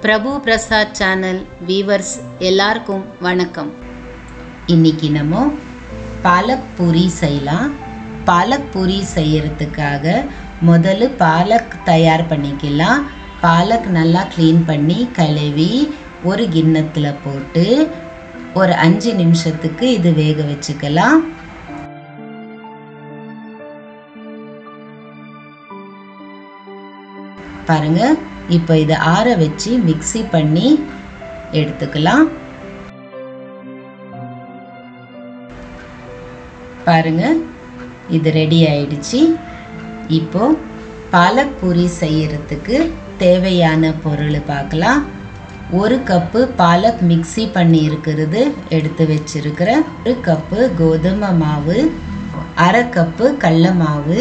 பிரபு Prasad channel viewers எல்லாருக்கும் வணக்கம் இன்னைக்கு நம்ம பாலக் பூரி செய்யலாம் பாலக் பூரி செய்யறதுக்காக முதல்ல பாலக் தயார் பண்ணிக்கலாம் பாலக் நல்லா க்ளீன் பண்ணி கழுவி ஒரு கிண்ணத்தில் போட்டு ஒரு அஞ்சு நிமிஷத்துக்கு இது வேக வச்சுக்கலாம் பாருங்க இப்போ இதை ஆற வச்சு மிக்ஸி பண்ணி எடுத்துக்கலாம் பாருங்க இது ரெடி ஆயிடுச்சு இப்போ பாலக் பூரி செய்யறதுக்கு தேவையான பொருள் பார்க்கலாம் ஒரு கப்பு பாலக் மிக்ஸி பண்ணி இருக்கிறது எடுத்து வச்சிருக்கிற ஒரு கப்பு கோதுமை மாவு அரை கப்பு கடல மாவு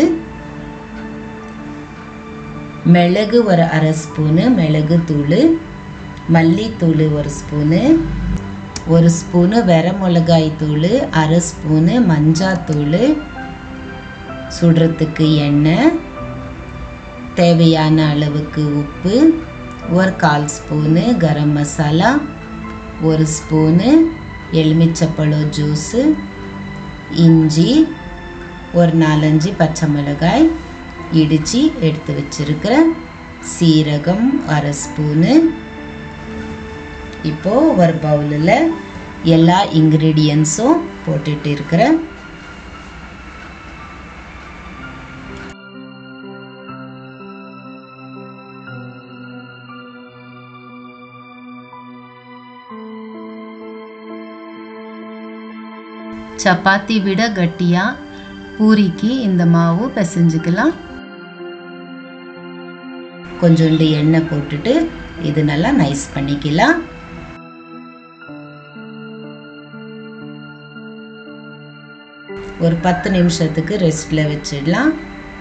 மிளகு ஒரு அரை ஸ்பூனு மிளகு தூள் மல்லித்தூள் ஒரு ஸ்பூனு ஒரு ஸ்பூனு வெர மிளகாய் தூள் அரை ஸ்பூனு மஞ்சாத்தூள் சுடுறதுக்கு எண்ணெய் தேவையான அளவுக்கு உப்பு ஒரு கால் ஸ்பூனு கரம் மசாலா ஒரு ஸ்பூனு எலுமிச்சப்பழம் ஜூஸு இஞ்சி ஒரு நாலஞ்சு பச்சை மிளகாய் இடித்து எடுத்து வச்சிருக்கிற சீரகம் அரை ஸ்பூனு இப்போ ஒரு பவுலில் எல்லா இன்க்ரீடியன்ஸும் போட்டுட்டு இருக்கிறேன் சப்பாத்தி விட கட்டியாக பூரிக்கு இந்த மாவு பிசைஞ்சுக்கலாம் கொஞ்சோண்டு எண்ணெய் போட்டுட்டு இது நல்லா நைஸ் பண்ணிக்கலாம் ஒரு பத்து நிமிஷத்துக்கு ரெஸ்டில் வச்சிடலாம்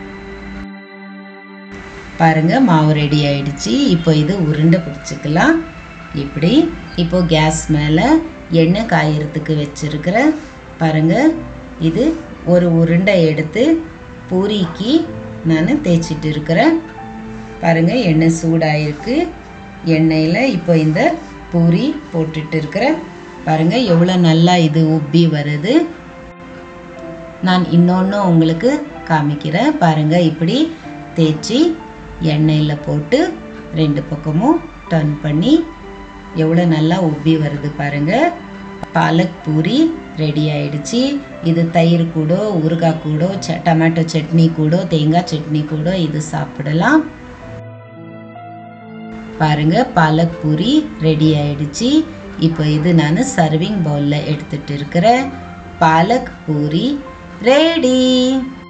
பாருங்க மாவு ரெடி ஆயிடுச்சு இப்போ இது உருண்டை பிடிச்சிக்கலாம் இப்படி இப்போ கேஸ் மேலே எண்ணெய் காயறதுக்கு வச்சிருக்கிற பாருங்க இது ஒரு உருண்டை எடுத்து பூரிக்கு நான் தேய்ச்சிட்டு இருக்கிறேன் பாருங்க எண்ணெய் சூடாயிருக்கு எண்ணெயில் இப்போ இந்த பூரி போட்டுட்டு இருக்கிறேன் பாருங்க எவ்வளோ நல்லா இது உப்பி வருது நான் இன்னொன்று உங்களுக்கு காமிக்கிறேன் பாருங்க இப்படி தேய்ச்சி எண்ணெயில் போட்டு ரெண்டு பக்கமும் டர்ன் பண்ணி எவ்வளோ நல்லா உப்பி வருது பாருங்க பாலக் பூரி ரெடி ஆயிடுச்சு இது தயிர் கூட ஊறுகாய் கூட ச டொமேட்டோ சட்னி கூட தேங்காய் சட்னி கூட இது சாப்பிடலாம் பாருங்க பாலக் பூரி ரெடி ஆயிடுச்சு இப்போ இது நான் சர்விங் பவுலில் எடுத்துட்டு இருக்கிறேன் பாலக் பூரி ரெடி